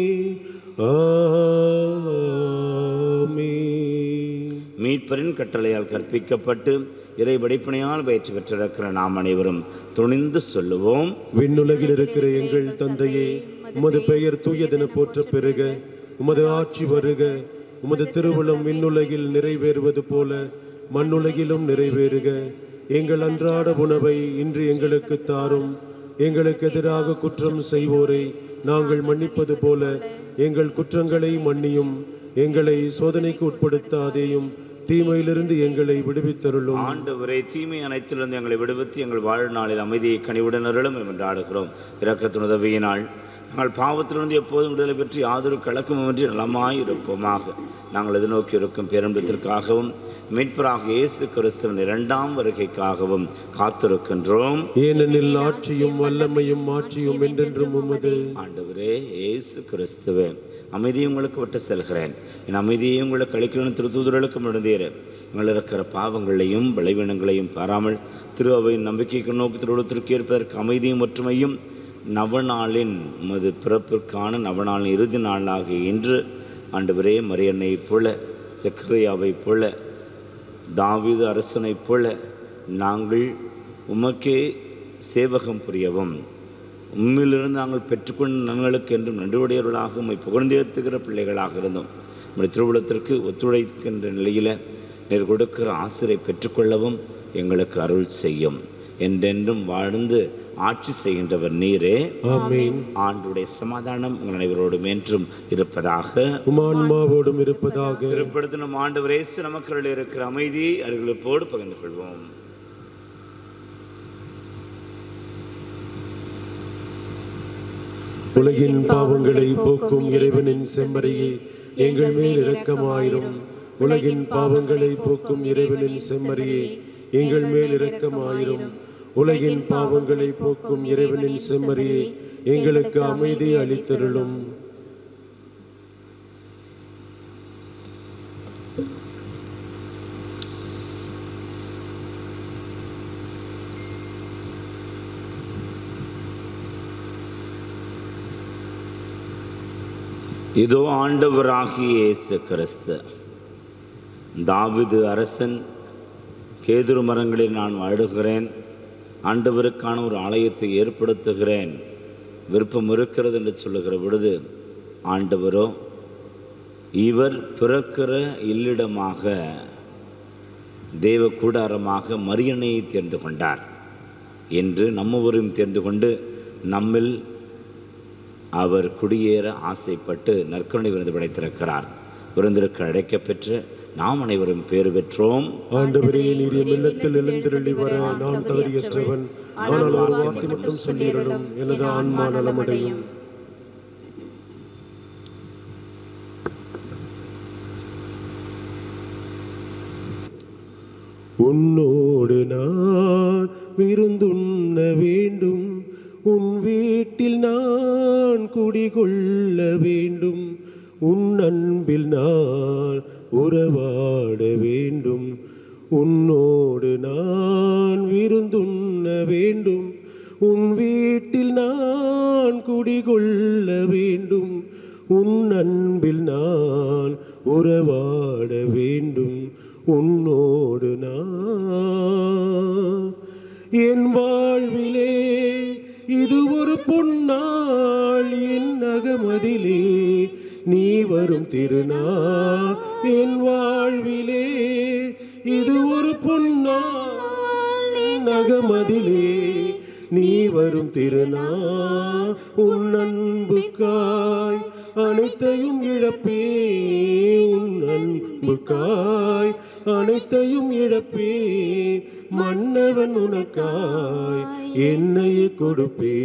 ஆமே மீட்பரின் கட்டளையால் கற்பிக்கப்பட்டு இறை படிப்பினையால் பயிற்சி பெற்றிருக்கிற நாம் அனைவரும் துணிந்து சொல்லுவோம் விண்ணுலகில் இருக்கிற எங்கள் தந்தையே உமது பெயர் தூயதென போற்ற பெருக உமது ஆட்சி வருக உமது திருவுளம் விண்ணுலகில் நிறைவேறுவது போல மண்ணுலகிலும் நிறைவேறுக எங்கள் அன்றாட உணவை இன்று எங்களுக்கு தாரும் எங்களுக்கு எதிராக குற்றம் செய்வோரை நாங்கள் மன்னிப்பது போல எங்கள் குற்றங்களை மன்னியும் எங்களை சோதனைக்கு உட்படுத்தாதேயும் தீமையிலிருந்து எங்களை விடுவித்தருளும் ஆண்டவரே தீமை அனைத்திலிருந்து எங்களை விடுவித்து எங்கள் வாழ்நாளில் அமைதியை கனிவுடன் அருளும் என்று ஆடுகிறோம் இரக்கத்தின் உதவியினால் நாங்கள் பாவத்திலிருந்து எப்போதும் விடுதலை பெற்று யாதொரு கலக்கமின்றி நலமாய் இருப்போமாக நாங்கள் எதிர்நோக்கி இருக்கும் பேரம்பத்திற்காகவும் மீட்பராக இயேசு கிறிஸ்துவின் இரண்டாம் வருகைக்காகவும் காத்திருக்கின்றோம் ஏனெனில் ஆட்சியும் வல்லமையும் ஆட்சியும் என்றென்றும் உமது ஆண்டவரே இயேசு கிறிஸ்துவே அமைதியை உங்களுக்கு விட்டு செல்கிறேன் என் அமைதியை உங்களுக்கு அளிக்கணும் திருத்தூதர்களுக்கு முடிந்தேறு எங்கள் இருக்கிற பாவங்களையும் விளைவினங்களையும் பாராமல் திரு அவையின் நம்பிக்கைக்கு நோக்கி திருவிழத்திற்கு ஏற்பதற்கு அமைதியும் ஒற்றுமையும் நவநாளின் உமது பிறப்பிற்கான நவநாளின் இறுதி நாளாக இன்று ஆண்டவரே மரியன்னைப் போல செக்கரையாவைப் போல தாவீது அரசனைப் போல நாங்கள் உமக்கே சேவகம் புரியவும் உம்மிலிருந்து நாங்கள் பெற்றுக்கொண்ட நன்களுக்கு என்றும் நன்றியுடையவர்களாக உம்மை புகழ்ந்தேத்துகிற பிள்ளைகளாக இருந்தோம் நம்முடைய திருவிழத்திற்கு ஒத்துழைக்கின்ற நிலையில் நீர் கொடுக்கிற ஆசிரை பெற்றுக்கொள்ளவும் எங்களுக்கு அருள் செய்யும் என்றென்றும் வாழ்ந்து ஆட்சி செய்கின்றவர் நீரே ஆமீன் ஆண்டுடைய சமாதானம் உங்கள் அனைவரோடும் என்றும் இருப்பதாக உமான்மாவோடும் இருப்பதாக திருப்படுத்தின ஆண்டவர் இயேசு நமக்கு இருக்கிற அமைதியை அருகிலப்போடு பகிர்ந்து கொள்வோம் உலகின் பாவங்களை போக்கும் இறைவனின் செம்மறியே எங்கள் மேல் இரக்கமாயிரும் உலகின் பாவங்களை போக்கும் இறைவனின் செம்மறியே எங்கள் மேல் இரக்கமாயிரும் உலகின் பாவங்களை போக்கும் இறைவனின் செம்மறியே எங்களுக்கு அமைதி அளித்தருளும் இதோ ஆண்டவராகிய இயேசு கிறிஸ்து தாவிது அரசன் கேதுரு மரங்களில் நான் வாழுகிறேன் ஆண்டவருக்கான ஒரு ஆலயத்தை ஏற்படுத்துகிறேன் விருப்பம் இருக்கிறது என்று சொல்லுகிற பொழுது ஆண்டவரோ இவர் பிறக்கிற இல்லிடமாக தேவ கூடாரமாக மரியணையை தேர்ந்து கொண்டார் என்று நம்மவரையும் தேர்ந்து கொண்டு நம்மில் அவர் குடியேற ஆசைப்பட்டு நற்கருணை விருது படைத்திருக்கிறார் விருந்திற்கு அழைக்கப்பெற்று நாம் அனைவரும் பேறு பெற்றோம் ஆண்டவரே நீர் என் இல்லத்தில் எழுந்திருளி வர நான் தகுதியற்றவன் ஆனால் ஒரு வார்த்தை மட்டும் சொல்லிடலும் எனது ஆன்மா நலமடையும் உன்னோடு நான் விருந்துண்ண வேண்டும் உன் வீட்டில் நான் குடிகொள்ள வேண்டும் உன் அன்பில் நான் உறவாட வேண்டும் உன்னோடு நான் விருந்துண்ண வேண்டும் உன் வீட்டில் நான் குடிகொள்ள வேண்டும் உன் அன்பில் நான் உறவாட வேண்டும் உன்னோடு நான் என் வாழ்விலே இது ஒரு பொன்னாள் என் அகமதிலே நீ வரும் திருநாள் என் வாழ்விலே இது ஒரு பொன்னாள் என் அகமதிலே நீ வரும் திருநாள் உன் அன்புக்காய் அனைத்தையும் இழப்பே உன் அன்புக்காய் அனைத்தையும் இழப்பே மன்னவன் உனக்காய் என்னையே கொடுப்பே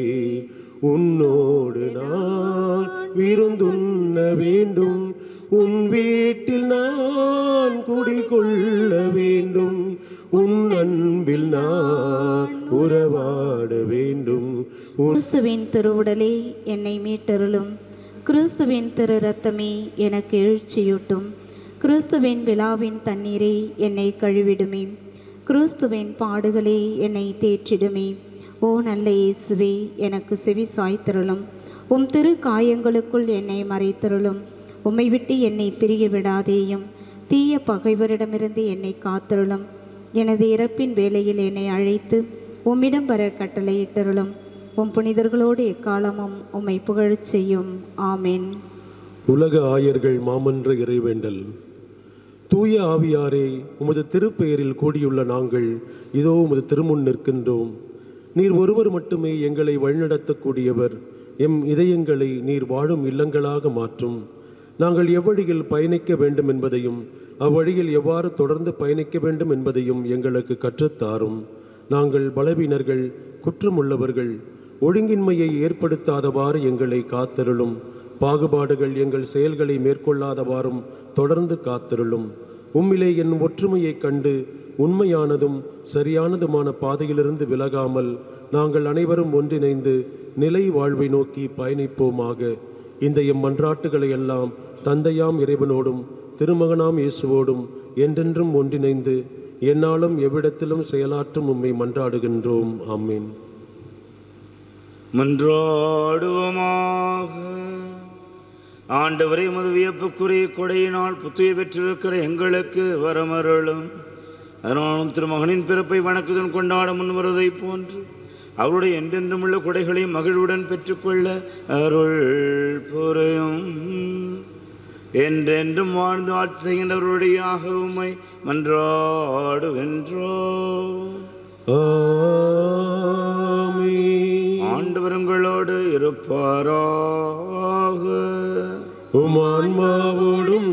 உன்னோடு நான் விருந்துண்ண வேண்டும் உன் வீட்டில் நான் குடிகொள்ள வேண்டும் உன் அன்பில் நான் உறவாட வேண்டும் உன் கிறிஸ்துவின் திருவுடலே என்னை மீட்டருளும் கிறிஸ்துவின் திரு ரத்தமே எனக்கு எழுச்சியூட்டும் கிறிஸ்துவின் விழாவின் தண்ணீரே என்னை கழுவிடுமே கிறிஸ்துவின் பாடுகளே என்னை தேற்றிடுமே ஓ நல்ல இயேசுவே எனக்கு செவி சாய்த்திருளும் உம் திரு காயங்களுக்குள் என்னை மறைத்திருளும் உம்மை விட்டு என்னை பிரிய விடாதேயும் தீய பகைவரிடமிருந்து என்னை காத்திருளும் எனது இறப்பின் வேளையில் என்னை அழைத்து உம்மிடம் வர கட்டளையிட்டருளும் உம் புனிதர்களோடு எக்காலமும் உம்மை புகழச் செய்யும் ஆமென் உலக ஆயர்கள் மாமன்ற இறைவேண்டல் தூய ஆவியாரே உமது திருப்பெயரில் கூடியுள்ள நாங்கள் இதோ உமது திருமுன் நிற்கின்றோம் நீர் ஒருவர் மட்டுமே எங்களை வழிநடத்தக்கூடியவர் எம் இதயங்களை நீர் வாழும் இல்லங்களாக மாற்றும் நாங்கள் எவ்வழியில் பயணிக்க வேண்டும் என்பதையும் அவ்வழியில் எவ்வாறு தொடர்ந்து பயணிக்க வேண்டும் என்பதையும் எங்களுக்கு கற்றுத்தாரும் நாங்கள் பலவீனர்கள் குற்றமுள்ளவர்கள் ஒழுங்கின்மையை ஏற்படுத்தாதவாறு எங்களை காத்தருளும் பாகுபாடுகள் எங்கள் செயல்களை மேற்கொள்ளாதவாறும் தொடர்ந்து காத்திருளும் உம்மிலே என் ஒற்றுமையைக் கண்டு உண்மையானதும் சரியானதுமான பாதையிலிருந்து விலகாமல் நாங்கள் அனைவரும் ஒன்றிணைந்து நிலை வாழ்வை நோக்கி பயணிப்போமாக இந்த எம் மன்றாட்டுகளை எல்லாம் தந்தையாம் இறைவனோடும் திருமகனாம் இயேசுவோடும் என்றென்றும் ஒன்றிணைந்து என்னாலும் எவ்விடத்திலும் செயலாற்றும் உம்மை மன்றாடுகின்றோம் ஆமீன் மன்றாடுவோமாக ஆண்டவரை உமது வியப்புக்குரிய கொடையினால் புத்துய பெற்றிருக்கிற எங்களுக்கு வரமருளும் அதனாலும் திருமகனின் பிறப்பை வணக்கத்துடன் கொண்டாட முன்வருவதைப் போன்று அவருடைய என்றென்றும் உள்ள கொடைகளை மகிழ்வுடன் பெற்றுக்கொள்ள அருள் புரியும் என்றென்றும் வாழ்ந்து ஆட்சி செய்கின்றவருடைய உம்மை மன்றாடுகின்றோம் ஆமீன் ஆண்டவர் உங்களோடு இருப்பாராக உம் ஆன்மாவோடும்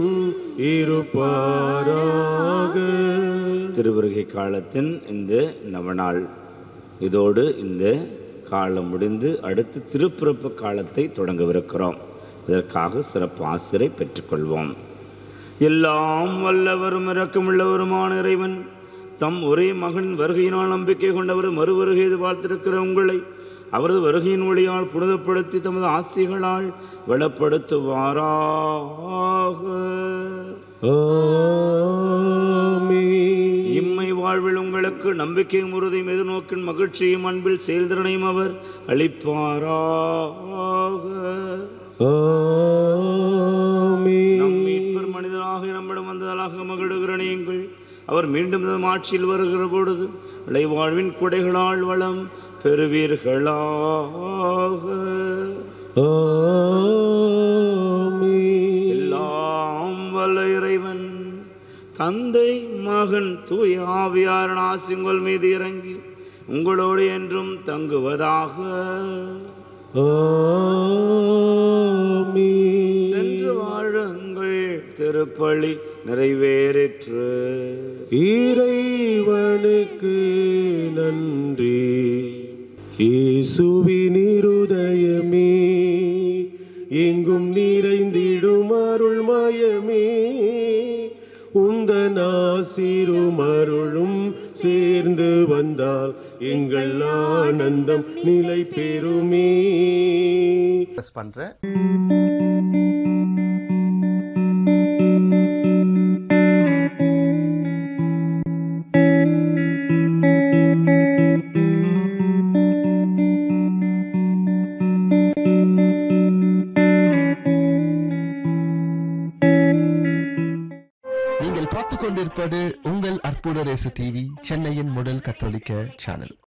இருப்பாராக திருவருகை காலத்தின் இந்த நவநாள் இதோடு இந்த காலம் முடிந்து அடுத்து திருப்பிறப்பு காலத்தை தொடங்கவிருக்கிறோம் இதற்காக சிறப்பு ஆசிரை பெற்றுக்கொள்வோம் எல்லாம் வல்லவரும் இரக்கமுள்ளவருமான இறைவன் தம் ஒரே மகன் வருகையினால் நம்பிக்கை கொண்டவர் மறுவருகை எதிர்பார்த்திருக்கிற உங்களை அவரது வருகையின் ஒளியால் புனிதப்படுத்தி தமது ஆசிகளால் வளப்படுத்துவாராக ஆமீன் இம்மை வாழ்வில் உங்களுக்கு நம்பிக்கையும் உறுதியும் எதிர்நோக்கின் மகிழ்ச்சியும் அன்பில் செயல்திறனையும் அவர் அளிப்பாராக ஆமீன் நம் மீட்பர் மனிதராக நம்மிடம் வந்ததாக மகிழுகிற நீங்கள் அவர் மீண்டும் தம் ஆட்சியில் வருகிற பொழுது வாழ்வின் குடைகளால் வளம் பெறுவீர்களாக ஆமீன் எல்லாம் வல்ல இறைவன் தந்தை மகன் தூய ஆவியாரன் ஆசி உங்கள் மீது இறங்கி உங்களோடு என்றும் தங்குவதாக ஆமீன் சென்று வாழுங்கள் திருப்பலி நிறைவேறிற்று இறைவனுக்கு நன்றி இயேசுவின் இருதயமே எங்கும் நிறைந்திடும் அருள்மயமே உந்தன் ஆசீரும் அருளும் சேர்ந்து வந்தால் எங்கள் ஆனந்தம் நிலை பெறுமே ப்ரெஸ் பண்றேன் நீங்கள் பார்த்துக் கொண்டிருப்பது உங்கள் அற்புத ரேசு டிவி சென்னையின் முதல் கத்தோலிக்க சேனல்